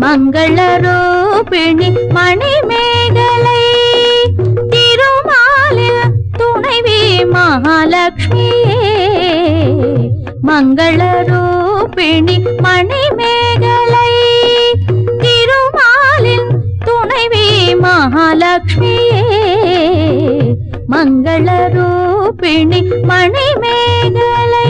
மங்களரூபிணி மணிமேகலை திருமாலில் துணைவி மகாலட்சுமியே மங்களரூபிணி மணிமேகலை திருமாலின் துணைவி மகாலட்சுமியே மங்களரூபிணி மணிமேகலை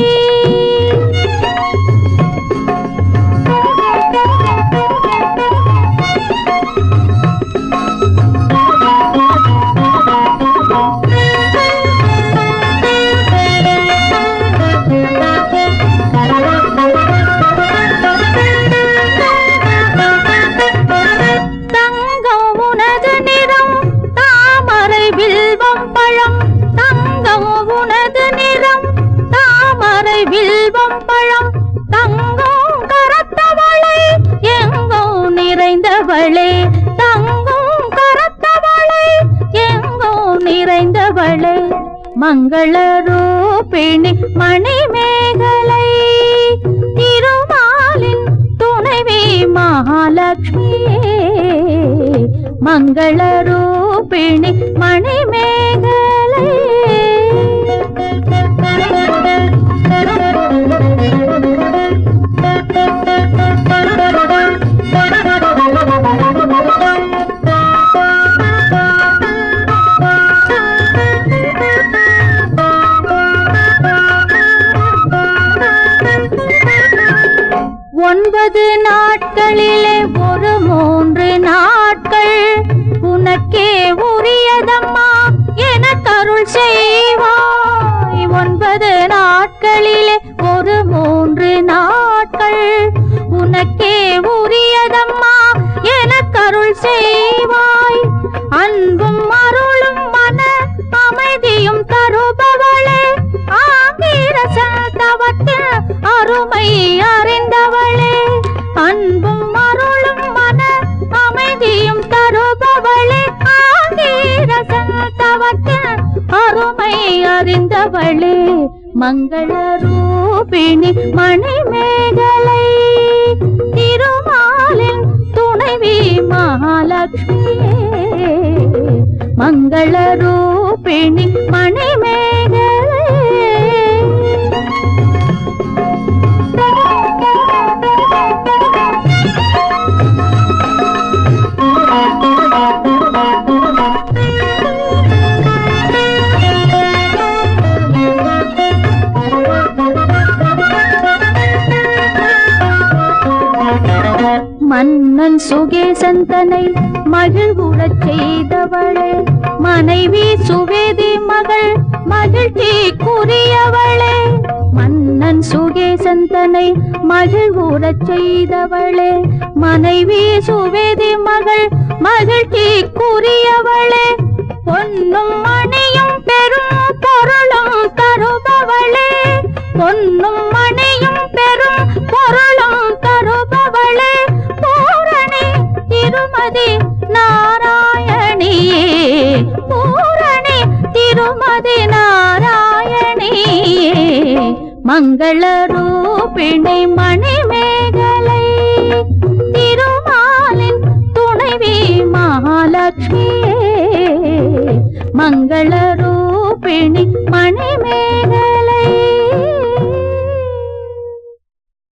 தங்கம் உனது நிறம் தாமரை வில்வம் பழம் தங்கம் உனது நிறம் தாமரை வில்வம் பழம் தங்கம் கரத்தவளை எங்கோ நிறைந்தவளே தங்கம் கரத்தவளை எங்கோ நிறைந்தவளே மங்களரூபிணி மணிமேகலை திருமாலின் துணைவி மகாலட்சுமியே மங்களரூபிணி மணிமேகலை ஒன்பது நாட்களிலே ஒரு மூன்று நாட்கள் உனக்கே உரியதம்மா என கருள் செய்வாய் ஒன்பது நாட்களிலே ஒரு மூன்று நாட்கள் உனக்கே உரியதம்மா என கருள் செய்வாய் அன்பும் அருளும் மன அமைதியும் தருபவளே ஆங்கிரசல் தவத்தில் அருமை அறிந்தவளே அன்பும் அருளும் மன அமைதியும் தருபவளே ஆங்கிரசல் தவத்தில் அருமை அறிந்தவளே மங்களரூபிணி மணிமேகலை திருமாலின் துணைவி மகாலட்சுமியே மங்களரூபிணி மணிமேகலை மன்னன் சுகேசன் தன்னை மகிழ்வுறச் செய்தவளே மனைவி சுவேதி மகள் மகிழ்ச்சிக்குரியவளே மன்னன் சுகேசன் தன்னை மகிழ்வுறச் செய்தவளே மனைவி சுவேதி மகள் மகிழ்ச்சிக்குரியவளே பொன்னும் மணியும் பெரும் பொருளும் தருபவளே பொன்னும் மணியும் பெரும் பொருளும் தருபவளே பூரணி திருமதி நாராயணியே பூரணி திருமதி நாராயணியே மங்களரூபிணி மணிமேகலை திருமாலின் துணைவி மகாலட்சுமியே மங்களரூபிணி மணிமே